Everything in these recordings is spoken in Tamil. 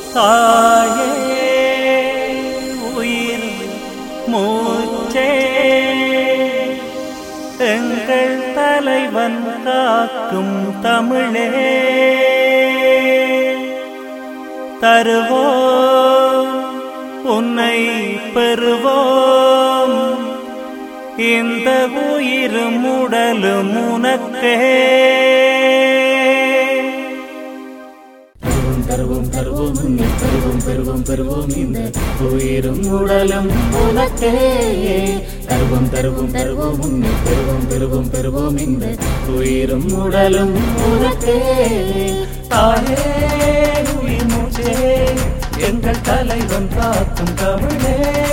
தாயே உயிர் மூச்சே எங்கள் தலைவன் காக்கும் தமிழே தருவோம் உன்னை பெறுவோம் இந்த உயிரும் உடலும் உனக்கே தருவோம் தருவோம் உன்னை தருவோம் பெறுவோம் பெறுவோம் இந்த உயிரும் உடலும் உனக்கே தருவோம் தருவோம் தருவோம் உன்னை பெறுவோம் பெறுவோம் பெறுவோம் இந்த உயிரும் உடலும் உனக்கே தாயே உயிர் மூச்சே எங்கள் தலைவன் காக்கும் தமிழே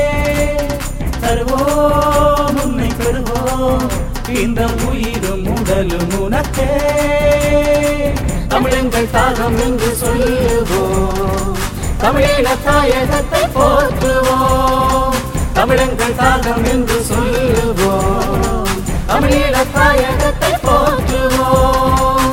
தருவோம் உன்னை பெறுவோம் இந்த உயிரும் உடலும் உனக்கே தமிழங்கள் தாகம் என்று சொல்லுவோம் தமிழீழ தாயகத்தை போற்றுவோம் தமிழங்கள் தாகம் என்று சொல்லுவோம் தமிழீழ தாயகத்தை போற்றுவோம்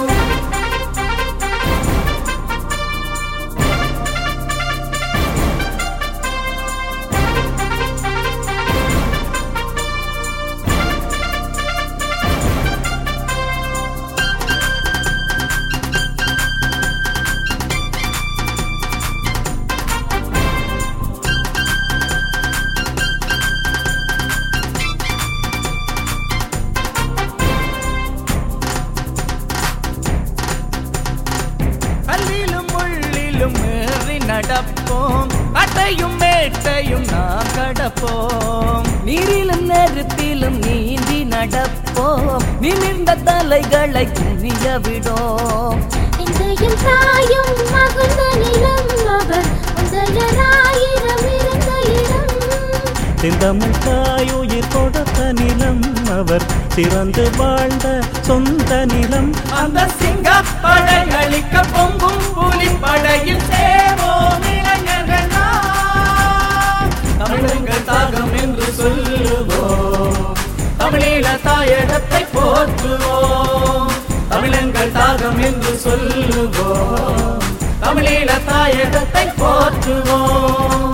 கல்லிலும் முள்ளிலும் ஏறி நடப்போம் அட்டையும் மேட்டையும் நாம் கடப்போம் நீரிலும் நெருப்பிலும் நீந்தி நடப்போம் நிமிர்ந்த தலைகளை குனிய விடோம் இன்றையும் தாயும் மகுந்த நிலம் அவர் உதயராயிரம் இருந்த இடம் செந்தமிழ் தாயுயிர் கொடுத்த நிலம் அவர் சிறந்து வாழ்ந்த சொந்த நிலம் அந்த சிங்க படையளிக்க பொங்கும் புலி படையில் சேவோம் இளைஞர்கள் நாம். தமிழங்கள் தாகம் என்று சொல்லுவோம் தமிழீழ தாயகத்தை போற்றுவோம் தமிழங்கள் தாகம் என்று சொல்லுவோம் தமிழீழ தாயகத்தை போற்றுவோம்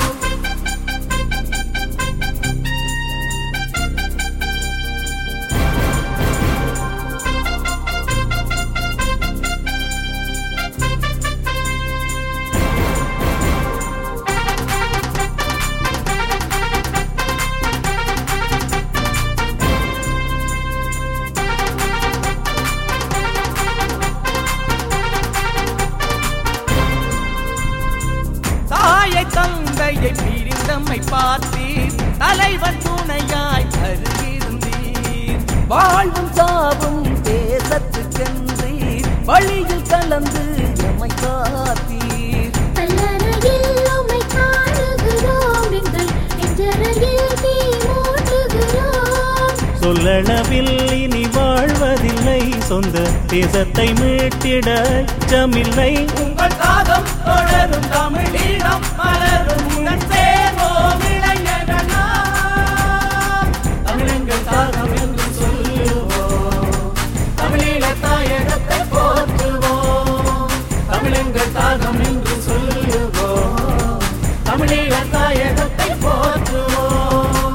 தாயை தந்தையை பிரிந்தம்மை பார்த்தீர் தலைவன் துணையாய் அருகிருந்தீர் வாழ்வும் சாவும் தேசத்துக்கென்றீர் வழியில் கலந்து எமை காத்தீர் கல்லறையில் உம்மை காணுகிறோம் எங்கள் நெஞ்சறையில் தீ மூட்டுகிறோம் சொல்லளவில் இனி வாழ்வதில்லை சொந்த தேசத்தை மீட்டிட அச்சமில்லை உங்கள் தாகம் தொடரும் தமிழீழம் மலரும் உடன் சேர்வோம் இளைஞர்கள் நாம். தமிழங்கள் தாகம் என்று சொல்லுவோம் தமிழீழ தாயகத்தை போற்றுவோம் தமிழங்கள் தாகம் என்று சொல்லுவோம் தமிழீழ தாயகத்தை போற்றுவோம்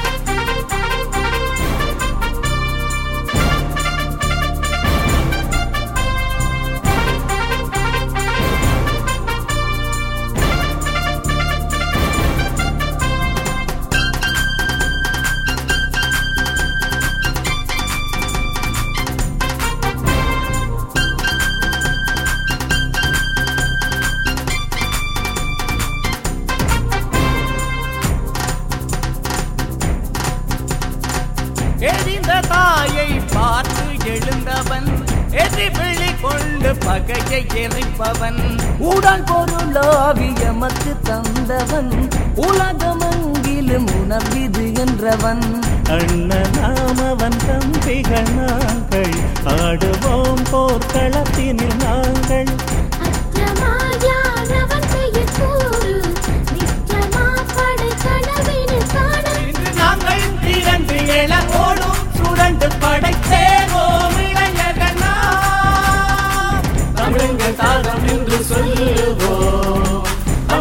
எரிந்த தாயை பார்த்து எழுந்தவன் எதி விழி கொண்டு பகையை எரிப்பவன் உடல் பொருளாவி எமக்கு தந்தவன் உலகமெங்கிலும் உணர்விது என்றவன் அண்ணனாம் அவன் தம்பிகள் நாங்கள் ஆடுவோம் போர்க்களத்தினில் நாங்கள் அற்றமாயானவன் பெயர் கூறு நிச்சயமா படை கனவினில் காண இன்று நாங்கள் இரண்டு எழ ஓடும் சுரண்டு படை சேவோம் இளைஞர்கள் நாம். தமிழங்கள் தாகம் என்று சொல்லுவோம்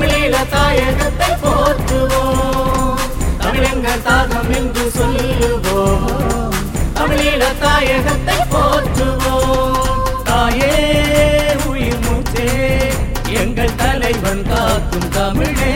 சொல்லுவோம் தமிழீழ தாயகத்தை போற்றுவோம் தாயே உயிர் மூச்சே எங்கள் தலைவன் காக்கும் தமிழே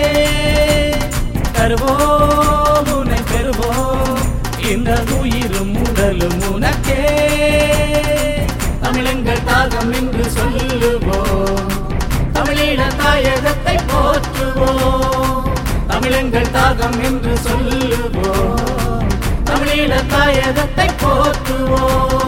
தருவோம் உன்னை பெறுவோம் இந்த உயிரும் உடலும் உனக்கே தமிழங்கள் தாகம் என்று சொல்லுவோம் தமிழீழ தாயகத்தை போற்றுவோம் தமிழங்கள் தாகம் என்று சொல்லுவோம் தமிழீழ தாயகத்தை போற்றுவோம்